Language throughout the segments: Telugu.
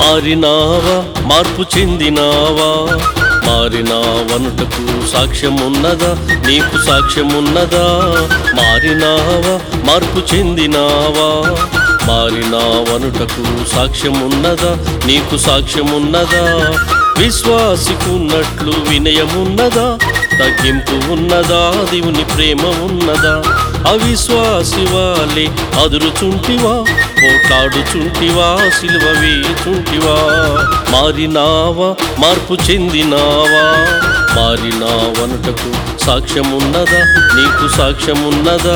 మారినావా మార్పు చెందినావా మారినావనుటకు సాక్ష్యమున్నదా నీకు సాక్ష్యమున్నదా మారినావా మార్పు చెందినావా మారినావనుటకు సాక్ష్యమున్నదా నీకు సాక్ష్యమున్నదా విశ్వాసికున్నట్లు వినయమున్నదా తగ్గింపు ఉన్నదా దేవుని ప్రేమ ఉన్నదా అవిశ్వాసి వాలే అదురుచుంటివా పోట్లాడుచుంటివా సిలువ వేయుచుంటివా మారినావా మార్పు చెందినావా మారినావనుటకు సాక్ష్యమున్నదా నీకు సాక్ష్యమున్నదా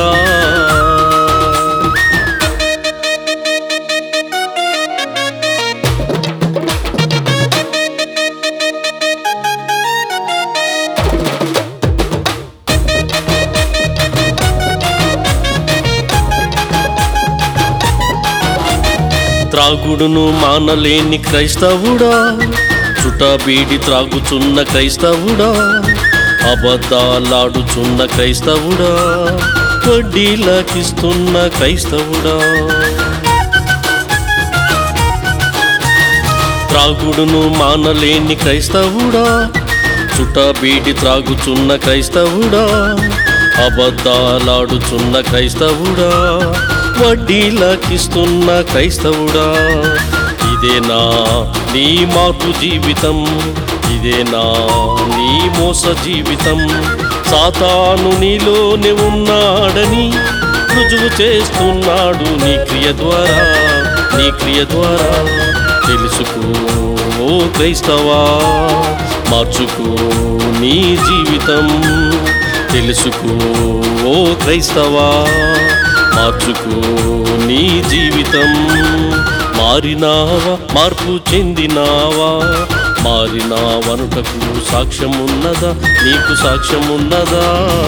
త్రాగుడును మానలేని క్రైస్తవుడా చుటాబీడి త్రాగుచున్న క్రైస్తవుడా అబద్ధాలాడుచున్న క్రైస్తవుడా వడ్డీలకిస్తున్న క్రైస్తవుడా త్రాగుడును మానలేని క్రైస్తవుడా చుటాబీడి త్రాగుచున్న క్రైస్తవుడా అబద్ధాలాడుచున్న క్రైస్తవుడా వడ్డీలకిస్తున్న క్రైస్తవుడా ఇదేనా నీ మార్పు జీవితం ఇదేనా నీ మోస జీవితం సాతాను నీలోనే ఉన్నాడని రుజువు చేస్తున్నాడు నీ క్రియ ద్వారా నీ క్రియ ద్వారా తెలుసుకో ఓ క్రైస్తవా మార్చుకో నీ జీవితం తెలుసుకో ఓ క్రైస్తవా మార్చుకో నీ జీవితం మారినావా మార్పు చెందినావా మారినావనుటకు సాక్ష్యమున్నదా నీకు సాక్ష్యమున్నదా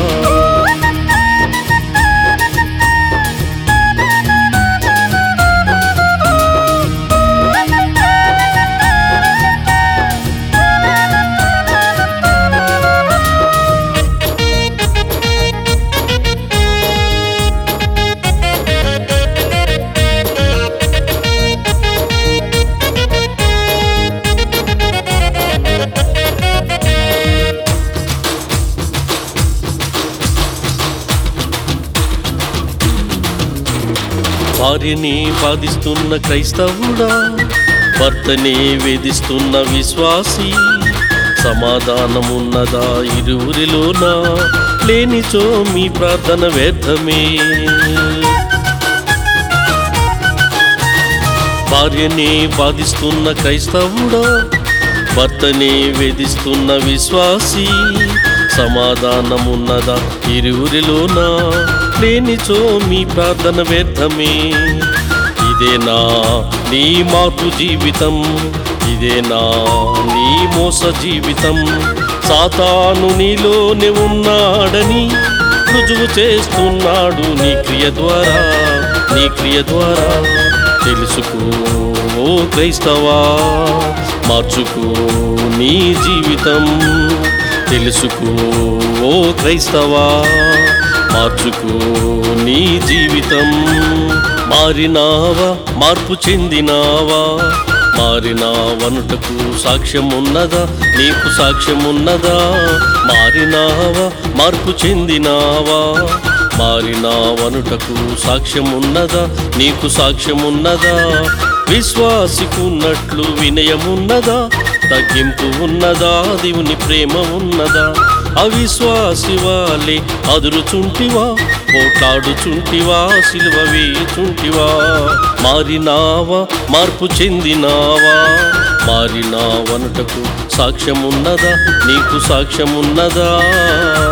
భార్యని బాధిస్తున్న క్రైస్తవుడా భర్తని వేధిస్తున్న విశ్వాసి సమాధానమున్నదా ఇరువురిలోనా లేనిచో మీ ప్రార్థన వ్యర్థమే భార్యని బాధిస్తున్న క్రైస్తవుడా భర్తని వేధిస్తున్న విశ్వాసి సమాధానమున్నదా ఇరువురిలోనా లేనిచో మీ ప్రార్థన వ్యర్థమే ఇదేనా నీ మార్పు జీవితం ఇదేనా నీ మోస జీవితం సాతాను నీలోనే ఉన్నాడని రుజువు చేస్తున్నాడు నీ క్రియ ద్వారా నీ క్రియ ద్వారా తెలుసుకో ఓ క్రైస్తవా మార్చుకో నీ జీవితం తెలుసుకో ఓ క్రైస్తవా మార్చుకో నీ జీవితం మారినావా మార్పు చెందినావా మారినావనుటకు సాక్ష్యమున్నదా నీకు సాక్ష్యమున్నదా మారినావా మార్పు చెందినావా మారినావనుటకు సాక్ష్యమున్నదా నీకు సాక్ష్యమున్నదా విశ్వాసికున్నట్లు వినయమున్నదా తగ్గింపు ఉన్నదా దేవుని ప్రేమ ఉన్నదా అవిశ్వాసి వాలే అదురుచుంటివా పోట్లాడుచుంటివా సిలువ వేయుచుంటివా మారినావా మార్పు చెందినావా మారినావనుటకు సాక్ష్యమున్నదా నీకు సాక్ష్యమున్నదా